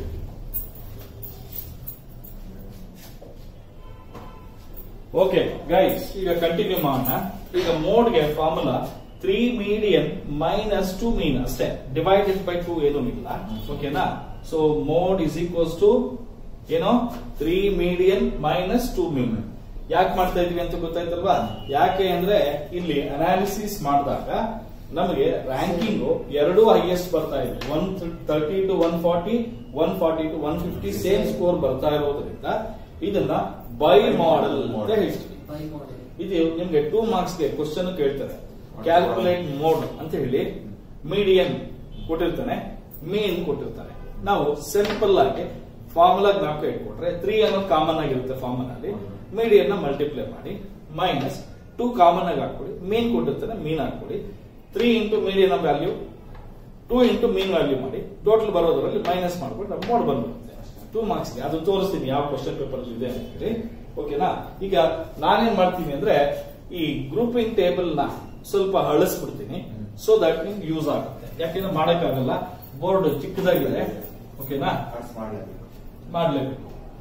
ಓಕೆ ಗೈಸ್ ಈಗ ಕಂಟಿನ್ಯೂ ಮಾಡೋಣ ಈಗ ಮೋಡ್ಗೆ formula three median minus two mean ಅಷ್ಟೇ ಡಿವೈಡೆಡ್ ಬೈ ಟು ಏನೂ ಇಲ್ಲ ಓಕೆನಾ so mode is equals to ಏನೋ three median minus two mean ಯಾಕೆ ಮಾಡ್ತಾ ಇದೀವಿ ಅಂತ ಗೊತ್ತಾಯ್ತಲ್ವಾ ಯಾಕೆ ಅಂದ್ರೆ ಇಲ್ಲಿ ಅನಾಲಿಸಿಸ್ ಮಾಡಿದಾಗ ನಮಗೆ ರ್ಯಾಂಕಿಂಗ್ ಎರಡು ಹೈಯೆಸ್ಟ್ ಬರ್ತಾ ಇದೆ one thirty to one forty one forty to one fifty same score ಬರ್ತಾ ಇರೋದ್ರಿಂದ ಇದನ್ನ ಬೈ ಮಾಡೆಲ್ ಅಂತ ಹೇಳ್ತೀವಿ ಬೈ ಮಾಡಿ ಇದು ನಿಮ್ಗೆ ಟೂ ಮಾರ್ಕ್ಸ್ ಗೆ ಕ್ವಶನ್ ಕೇಳ್ತಾರೆ ಕ್ಯಾಲ್ಕುಲೇಟ್ ಮೋಡ್ ಅಂತ ಹೇಳಿ ಮೀಡಿಯನ್ ಕೊಟ್ಟಿರ್ತಾನೆ ಮೀನ್ ಕೊಟ್ಟಿರ್ತಾನೆ ನಾವು ಸಿಂಪಲ್ ಆಗಿ ಫಾರ್ಮುಲಾ ಜ್ಞಾಪಕ ಇಟ್ಕೊಟ್ರೆ ತ್ರೀ ಅನ್ನೋದು ಕಾಮನ್ ಆಗಿರುತ್ತೆ ಫಾರ್ಮುಲಾ ಅಲ್ಲಿ ಮೀಡಿಯನ್ ನ ಮಲ್ಟಿಪ್ಲೈ ಮಾಡಿ ಮೈನಸ್ ಟೂ ಕಾಮನ್ ಆಗಿ ಹಾಕೊಳ್ಳಿ ಮೀನ್ ಕೊಟ್ಟಿರ್ತಾನೆ ಮೀನ್ ಹಾಕೊಳ್ಳಿ three into median value two into mean value ಮಾಡಿ ಟೋಟಲ್ ಬರೋದ್ರಲ್ಲಿ ಮೈನಸ್ ಮಾಡ್ಕೊಂಡು ಮೋಡ್ ಬಂದ್ಬಿಡುತ್ತೆ ಟೂ ಮಾರ್ಕ್ಸ್ ಗೆ ಅದು ತೋರಿಸ್ತೀನಿ ಯಾವ ಕ್ವಶನ್ ಪೇಪರ್ ಇದೆ ಅಂತ ಹೇಳಿ ಓಕೆನಾ ಈಗ ನಾನೇನ್ ಮಾಡ್ತೀನಿ ಅಂದ್ರೆ ಈ ಗ್ರೂಪಿಂಗ್ ಟೇಬಲ್ ನ ಸ್ವಲ್ಪ ಅಳಿಸ್ಬಿಡ್ತೀನಿ ಸೊ ದಟ್ ನಿಮ್ಗೆ ಯೂಸ್ ಆಗುತ್ತೆ ಯಾಕೆಂದ್ರೆ ಮಾಡಕ್ಕಾಗಲ್ಲ ಬೋರ್ಡ್ ಚಿಕ್ಕದಾಗಿದೆ ಓಕೆನಾ ಅರ್ಸ್ ಮಾಡ್ಲೇಬೇಕು ಮಾಡ್ಲೇಬೇಕು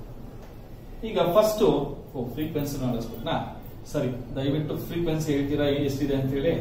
ಈಗ ಫಸ್ಟ್ ಫ್ರೀಕ್ವೆನ್ಸಿ ಅಳಿಸ್ಬಿಟ್ನಾ ಸರಿ ದಯವಿಟ್ಟು ಫ್ರೀಕ್ವೆನ್ಸಿ ಹೇಳ್ತೀರಾ ಎಷ್ಟಿದೆ ಅಂತ ಹೇಳಿ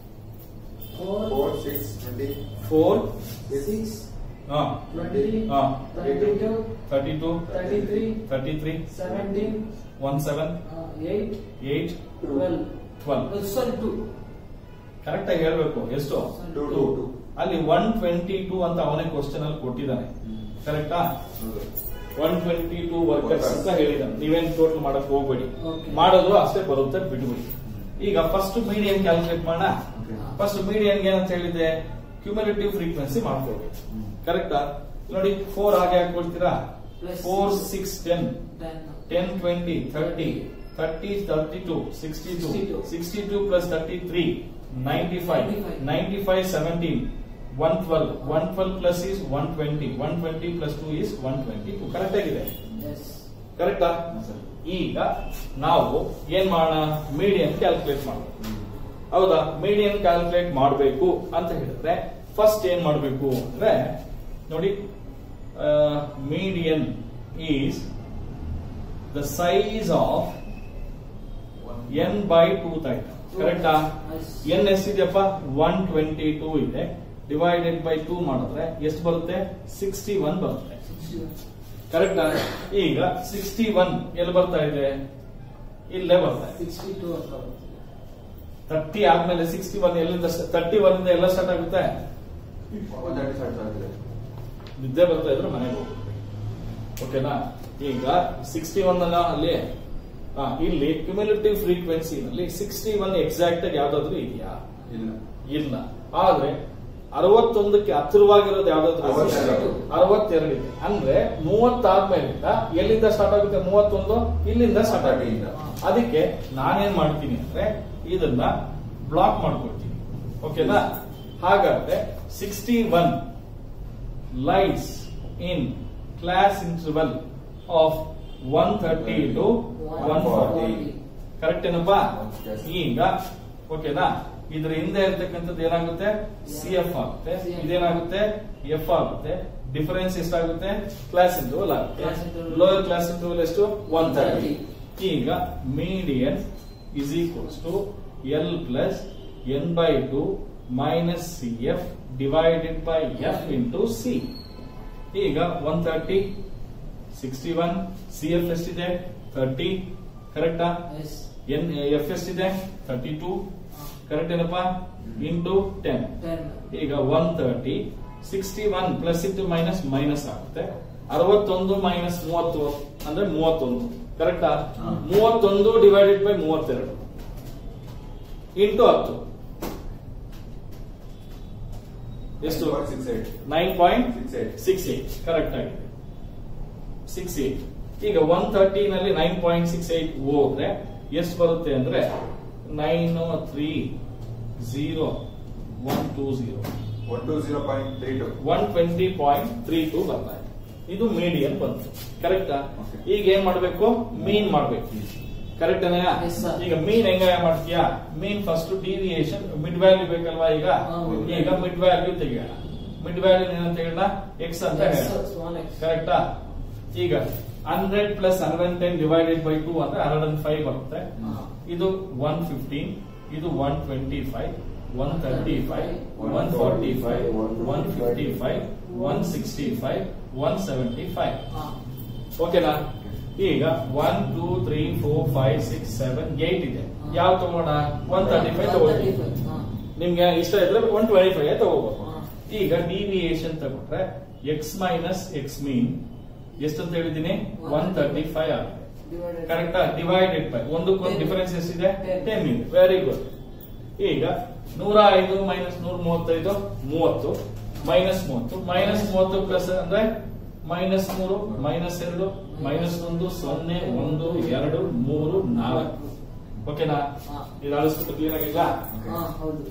four four six twenty four six ಹಾ ಟ್ವೆಂಟಿ ಹಾ thirty two thirty two thirty three thirty three seventeen one seven eight eight twelve twelve sorry two correct ಆಗಿ ಹೇಳ್ಬೇಕು ಎಷ್ಟು ಟು ಟು ಟು ಅಲ್ಲಿ ಒನ್ ಟ್ವೆಂಟಿ ಟೂ ಅಂತ ಅವನೇ question ಅಲ್ಲಿ ಕೊಟ್ಟಿದ್ದಾನೆ ಕರೆಕ್ಟಾ ಒನ್ ಟ್ವೆಂಟಿ ಟೂ ವರ್ಕರ್ಸ್ ಅಂತ ಹೇಳಿದ್ದಾನೆ ನೀವೇನ್ ಟೋಟಲ್ ಮಾಡಕ್ ಹೋಗ್ಬೇಡಿ Okay. ಮಾಡೋದು ಅಷ್ಟೇ ಬರುತ್ತೆ ಬಿಟ್ಬಿಡಿ ಈಗ ಫಸ್ಟ್ ಮೀಡಿಯನ್ ಕ್ಯಾಲ್ಕುಲೇಟ್ ಮಾಡೋಣ Okay. ಫಸ್ಟ್ ಮೀಡಿಯನ್ ಏನಂತ ಹೇಳಿದೆ ಕ್ಯುಮುಲೇಟಿವ್ ಫ್ರೀಕ್ವೆನ್ಸಿ ಮಾಡ್ಕೋಬೇಕು ಹ್ಮ್. ಕರೆಕ್ಟಾ ನೋಡಿ ಫೋರ್ ಹಾಗೆ ಹಾಕೊಳ್ತೀರಾ Plus four six. Six ten ten ten twenty thirty thirty thirty two sixty two 62. Sixty two plus thirty three ninety five 95. Ninety five seventeen one twelve one twelve plus is one twenty one twenty plus two is one twenty two correct ಆಗಿದೆ yes ಕರೆಕ್ಟಾ ಈಗ ನಾವು ಏನ್ ಮಾಡೋಣ median calculate ಮಾಡೋಣ ಹೌದಾ median calculate ಮಾಡಬೇಕು ಅಂತ ಹೇಳಿದ್ರೆ ಫಸ್ಟ್ ಏನ್ ಮಾಡಬೇಕು ಅಂದ್ರೆ ನೋಡಿ median is the size of N by two ತೈಟ್ ಕರೆಕ್ಟಾ ಎನ್ ಎಷ್ಟಿದೆಯಪ್ಪ ಒನ್ ಟ್ವೆಂಟಿ ಟೂ ಇದೆ ಡಿವೈಡೆಡ್ ಬೈ ಟೂ ಮಾಡಿದ್ರೆ ಎಷ್ಟು ಬರುತ್ತೆ ಸಿಕ್ಸ್ಟಿ ಒನ್ ಬರುತ್ತೆ ಕರೆಕ್ಟಾ ಈಗ ಸಿಕ್ಸ್ಟಿ ಒನ್ ಎಲ್ಲಿ ಬರ್ತಾ ಇದೆ ಇಲ್ಲೇ ಬರ್ತಾ ಇದೆ ಸಿಕ್ಸ್ಟಿ ಟು ಅಂತ ಬರುತ್ತೆ. ತರ್ಟಿ ಆದ್ಮೇಲೆ ಸಿಕ್ಸ್ಟಿ ಒನ್ ಎಲ್ಲಿಂದ ತರ್ಟಿ ಒನ್ ಇಂದ ಎಲ್ಲ ಸ್ಟಾರ್ಟ್ ಆಗುತ್ತೆ ಒನ್ ತರ್ಟಿ ಸ್ಟಾರ್ಟ್ ಆಗಿದೆ ನಿದ್ದೆ ಬರ್ತಾ ಇದ್ರೆ ಮನೆಗೆ ಹೋಗ್ಬೇಕು ಓಕೆನಾ ಈಗ ಸಿಕ್ಸ್ಟಿ ಒನ್ ಅಲ್ಲ ಅಲ್ಲಿ ಆ, ಇಲ್ಲಿ ಕ್ಯುಮ್ಯುಲೇಟಿವ್ ಫ್ರೀಕ್ವೆನ್ಸಿನಲ್ಲಿ ಸಿಕ್ಸ್ಟಿ ಒನ್ ಎಕ್ಸಾಕ್ಟ್ ಆಗಿ ಯಾವ್ದಾದ್ರು ಇದೆಯಾ ಇಲ್ಲ ಇಲ್ಲ ಆದ್ರೆ ಅರವತ್ತೊಂದಕ್ಕೆ ಹತ್ತಿರವಾಗಿರೋದು ಯಾವ್ದಾದ್ರು ಅರವತ್ತೆರಡು. ಅರವತ್ತೆರಡು ಇದೆ ಅಂದ್ರೆ ಮೂವತ್ತಾದ್ಮೇಲಿಂದ ಎಲ್ಲಿಂದ ಸ್ಟಾರ್ಟ್ ಆಗುತ್ತೆ ಮೂವತ್ತೊಂದು ಇಲ್ಲಿಂದ ಸ್ಟಾರ್ಟ್ ಆಗುತ್ತೆ ಇಲ್ಲಿಂದ. ಅದಕ್ಕೆ ನಾನೇನ್ ಮಾಡ್ತೀನಿ ಅಂದ್ರೆ ಇದನ್ನ ಬ್ಲಾಕ್ ಮಾಡ್ಕೊಳ್ತೀನಿ ಓಕೆನಾ ಹಾಗಾದ್ರೆ sixty one lies in class interval of one thirty to one forty correct ಏನಪ್ಪಾ Yes. ಈಗ ಓಕೆನಾ ಇದ್ರ ಹಿಂದೆ ಇರ್ತಕ್ಕಂಥದ್ದು ಏನಾಗುತ್ತೆ ಸಿ ಎಫ್ ಆಗುತ್ತೆ CF. ಇದೇನಾಗುತ್ತೆ ಎಫ್ ಆಗುತ್ತೆ ಡಿಫರೆನ್ಸ್ ಎಷ್ಟಾಗುತ್ತೆ ಕ್ಲಾಸ್ ಇಂಟರ್ವಲ್ ಆಗುತ್ತೆ Class interval. Lower class interval ಎಷ್ಟು ಒನ್ ತರ್ಟಿ 130. ಈಗ median is equals to L plus N by two minus C F divided by F into C ಈಗ one thirty sixty one C F ಎಷ್ಟಿದೆ thirty ಕರೆಕ್ಟಾ yes ಎನ್ F ಎಷ್ಟಿದೆ thirty two correct ಏನಪ್ಪ into ten ten ಈಗ one thirty sixty one plus into minus minus ಆಗುತ್ತೆ ಅರವತ್ತೊಂದು minus ಮೂವತ್ತು ಅಂದ್ರೆ ಮೂವತ್ತೊಂದು ಕರೆಕ್ಟಾ ಹಾ. ಮೂವತ್ತೊಂದು ಡಿವೈಡೆಡ್ ಬೈ ಮೂವತ್ತೆರಡು ಇಂಟು ಹತ್ತು ಎಷ್ಟು six eight nine point six eight six eight correct ಆಗಿದೆ ಸಿಕ್ಸ್ ಏಟ್ ಈಗ ಒನ್ ತರ್ಟಿ ನಲ್ಲಿ ನೈನ್ ಪಾಯಿಂಟ್ ಸಿಕ್ಸ್ ಏಟ್ ಹೋದ್ರೆ ಎಷ್ಟು ಬರುತ್ತೆ ಅಂದ್ರೆ nine three zero one two zero one two zero point three two one twenty point three two ಬರ್ತಾ ಇದೆ ಇದು ಮೀಡಿಯನ್ ಬಂತು ಕರೆಕ್ಟಾ Okay. ಈಗ ಏನ್ ಮಾಡ್ಬೇಕು ಮೀನ್ ಮಾಡ್ಬೇಕು ಕರೆಕ್ಟ್ Yes, sir. ಈಗ ಮೀನ್ ಹೆಂಗ ಮಾಡ್ತೀಯಾ mean first deviation mid value ಬೇಕಲ್ವಾ ಈಗ ಹೌದು. ಈಗ ಮಿಡ್ ವ್ಯಾಲ್ಯೂ ತೆಗಿಯೋಣ ಮಿಡ್ ವ್ಯಾಲ್ಯೂ ಏನಂತ ಹೇಳ ಎಕ್ಸ್ ಅಂತ ಹೇಳ ಸ್ಮಾಲ್ ಎಕ್ಸ್ ಕರೆಕ್ಟಾ ಈಗ hundred plus hundred ten divided by two ಅಂದ್ರೆ ಹಂಡ್ರೆಡ್ ಅಂಡ್ ಫೈವ್ ಬರುತ್ತೆ ಇದು ಒನ್ ಫಿಫ್ಟೀನ್ ಇದು one twenty five one thirty five one forty five one fifty five one sixty five one seventy five ಹಾ ಓಕೆನಾ ಈಗ one two three four five six seven eight ಇದೆ ಯಾವ ತಗೋಣ one thirty five ತಗೋತೀವಿ 135, ಹಾ. ನಿಮ್ಗೆ ಇಷ್ಟ ಇದ್ರೆ ಒನ್ ಟ್ವೆಂಟಿ ಫೈವ್ ತಗೋಬೇಕು ಹಾ. ಈಗ ಡಿವಿಯೇಷನ್ ತಗೊಂಡ್ರೆ ಎಕ್ಸ್ ಮೈನಸ್ ಎಕ್ಸ್ ಮೀನ್ ಎಷ್ಟಂತ ಹೇಳಿದೀನಿ ಒನ್ ತರ್ಟಿ ಫೈವ್ ಆಗಿದೆ Divided. ಕರೆಕ್ಟಾ ಡಿವೈಡೆಡ್ ಬೈ ಒಂದಕ್ಕೊಂದು Ten. ಡಿಫರೆನ್ಸ್ ಎಷ್ಟಿದೆ Ten. ಟೆನ್ ಇದೆ ವೆರಿ ಗುಡ್ ಈಗ ನೂರ ಐದು ಮೈನಸ್ ನೂರ ಮೂವತ್ತೈದು ಮೂವತ್ತು ಮೈನಸ್ ಮೂವತ್ತು ಮೈನಸ್ ಮೂವತ್ತು ಪ್ಲಸ್ ಅಂದ್ರೆ ಮೈನಸ್ ಮೂರು ಮೈನಸ್ ಎರಡು ಮೈನಸ್ ಒಂದು ಸೊನ್ನೆ ಒಂದು ಎರಡು ಮೂರು ನಾಲ್ಕು ಓಕೆನಾ ಹಾ. ಇದು ಅಳಿಸ್ಬಿಟ್ಟು ಕ್ಲಿಯರ್ ಆಗಿಲ್ಲ ಹಾ, ಹೌದು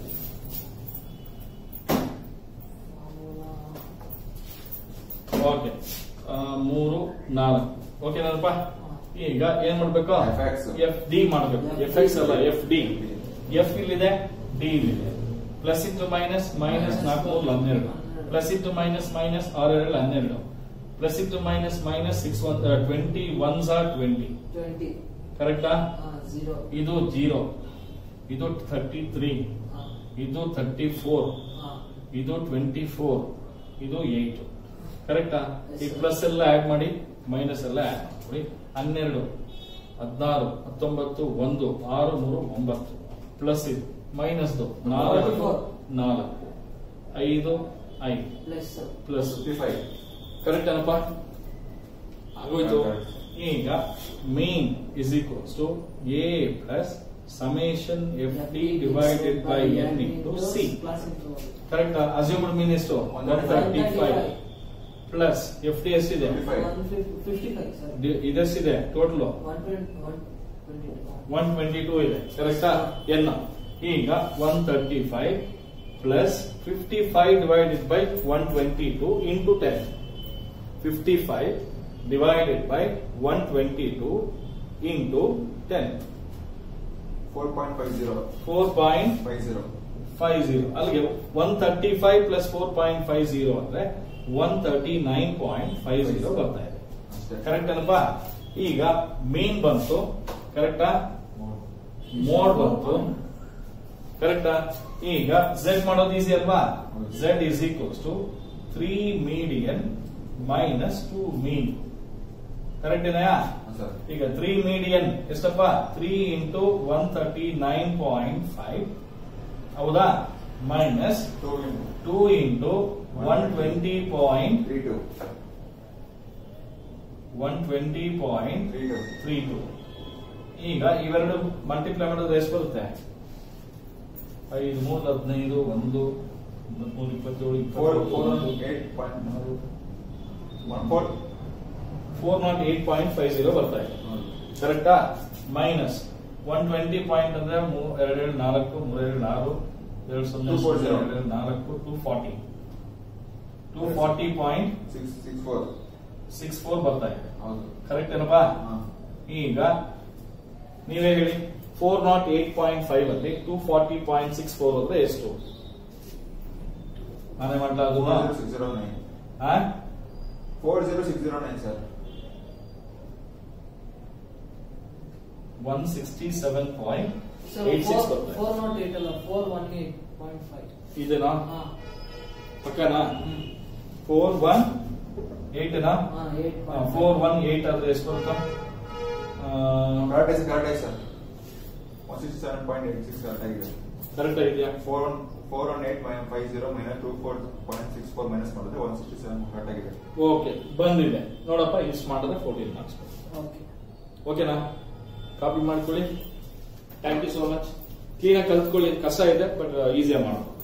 ಓಕೆ ಮೂರು ನಾಲ್ಕು ಓಕೆನಪ್ಪ ಈಗ ಏನ್ ಮಾಡ್ಬೇಕು FX. ಎಫ್ ಡಿ ಮಾಡ್ಬೇಕು ಎಫ್ ಎಕ್ಸ್ ಅಲ್ಲ ಎಫ್ ಡಿ ಎಫ್ ಇಲ್ಲಿದೆ ಡಿ ಇಲ್ಲಿದೆ ಪ್ಲಸ್ ಇಂಟು ಮೈನಸ್ ಮೈನಸ್ ನಾಲ್ಕು ಮೂರು ಹನ್ನೆರಡು ಪ್ಲಸ್ ಇಂಟು ಮೈನಸ್ ಮೈನಸ್ ಆರು ಎರಡು ಹನ್ನೆರಡು plus into minus minus six one twenty ones or twenty twenty ಕರೆಕ್ಟಾ ಜೀರೋ ಇದು ಜೀರೋ ಇದು ಥರ್ಟಿ ತ್ರೀ ಇದು ಥರ್ಟಿ ಫೋರ್ ಇದು ಟ್ವೆಂಟಿ ಫೋರ್ ಇದು ಏಟ್ ಕರೆಕ್ಟಾ ಈ Yes, sir. ಪ್ಲಸ್ ಎಲ್ಲ ಆಡ್ ಮಾಡಿ ಮೈನಸ್ ಎಲ್ಲ ಆಡ್ ಮಾಡಿ ಹನ್ನೆರಡು ಹದಿನಾರು ಹತ್ತೊಂಬತ್ತು ಒಂದು ಆರು ಮೂರು ಒಂಬತ್ತು ಪ್ಲಸ್ ಇದು ಮೈನಸ್ ನಾಲ್ಕು Four. ನಾಲ್ಕು ಐದು ಐದು plus plus fifty five correct ಏನಪ್ಪ ಆಗೋಯ್ತು ಈಗ mean is equals to A plus summation F D divided by N into C plus into correct assumed mean ಎಷ್ಟು one thirty five plus F D ಎಷ್ಟಿದೆ fifty five sir D- ಇದೆಷ್ಟಿದೆ total one twenty one twenty one twenty two ಇದೆ ಕರೆಕ್ಟಾ N ಈಗ one thirty five plus fifty five divided by one twenty two into ten fifty five divided by one twenty two into ten four point five zero four point five zero five zero ಅಲ್ಲಿಗೆ one thirty five plus four point five zero ಅಂದ್ರೆ one thirty nine point five zero ಬರ್ತಾ ಇದೆ ಅಷ್ಟೇ correct ಏನಪ್ಪಾ ಈಗ main ಬಂತು ಕರೆಕ್ಟಾ mode ಬಂತು ಕರೆಕ್ಟಾ ಈಗ ಝೆಡ್ ಮಾಡೋದು ಈಸಿ ಅಲ್ವಾ ಹೌದು. Z is equals to three median minus two mean correct ಏನಯಾ ಹಾಂ ಸರ್ ಈಗ ತ್ರೀ ಮೀಡಿಯನ್ ಎಷ್ಟಪ್ಪ three into one thirty nine point five ಹೌದಾ minus two into two into one twenty point three two one twenty point three two three two ಈಗ ಇವೆರಡು multiply ಮಾಡಿದ್ರೆ ಎಷ್ಟು ಬರುತ್ತೆ ಐದು ಮೂರು ಹದಿನೈದು ಒಂದು ಮೂರು ಇಪ್ಪತ್ತೇಳು ಫೋರ್ ಫೋರ್ ಇಪ್ಪತ್ತೊಂದು eight point one four four not eight point five zero ಬರ್ತಾ ಇದೆ ಕರೆಕ್ಟಾ ಮೈನಸ್ ಒನ್ ಟ್ವೆಂಟಿ ಪಾಯಿಂಟ್ ಅಂದ್ರೆ ಮೂ- ಎರಡೆರಡು ನಾಲ್ಕು ಮೂರೆರಡು ಆರು ಎರಡು ಸೊನ್ನೆ 240. ಸೊನ್ನೆ, ಎರಡೆರಡು ನಾಲ್ಕು two forty two forty point six six four six four ಬರ್ತಾ ಇದೆ ಹೌದು ಕರೆಕ್ಟ್ ಏನಪ್ಪಾ ಹಾಂ ಈಗ ನೀವೇ ಹೇಳಿ four not eight point five ಅಲ್ಲಿ two forty point six four ಅಂದ್ರೆ ಎಷ್ಟು ನಾನೇ ಮಾಡ್ಲಾ ಅದನ್ನ ಸಿಕ್ಸ್ ಜೀರೋ ನೈನ್ ಆ? Four zero six zero nine sir one sixty seven point sir eight six ಬರ್ತದೆ ಫೋರ್ ನಾಟ್ ಏಟ್ ಅಲ್ಲ four one eight point five ಇದನಾ ಹಾ ಪಕ್ಕನಾ ಫೋರ್ ಒನ್ ಏಟ್ನಾ ಹಾ ಏಟ್ ಫೋರ್ ಒನ್ ಏಟ್ ಆದ್ರೆ ಎಷ್ಟು ಬರುತ್ತಾ ಕರೆಕ್ಟ್ ಐತೆ ಕರೆಕ್ಟ್ ಐತೆ sir one sixty seven point eight six correct ಆಗಿದೆ ಕರೆಕ್ಟ್ ಆಗಿದೆಯಾ four one four one eight minus five zero minus two four point six four minus ಮಾಡಿದ್ರೆ one sixty seven correct ಆಗಿದೆ okay ಬಂದಿದೆ ನೋಡಪ್ಪ ಇಷ್ಟು ಮಾಡಿದ್ರೆ ಫೋರ್ಟೀನ್ ಮಾರ್ಕ್ಸ್ ಓಕೆ ಓಕೆನಾ copy ಮಾಡ್ಕೊಳ್ಳಿ ಥ್ಯಾಂಕ್ ಯು ಸೋ ಮಚ್ ಕ್ಲೀನಾಗಿ ಕಲ್ತ್ಕೊಳ್ಳಿ ಕಷ್ಟ ಇದೆ ಬಟ್ ಈಸಿಯಾಗಿ ಮಾಡೋದು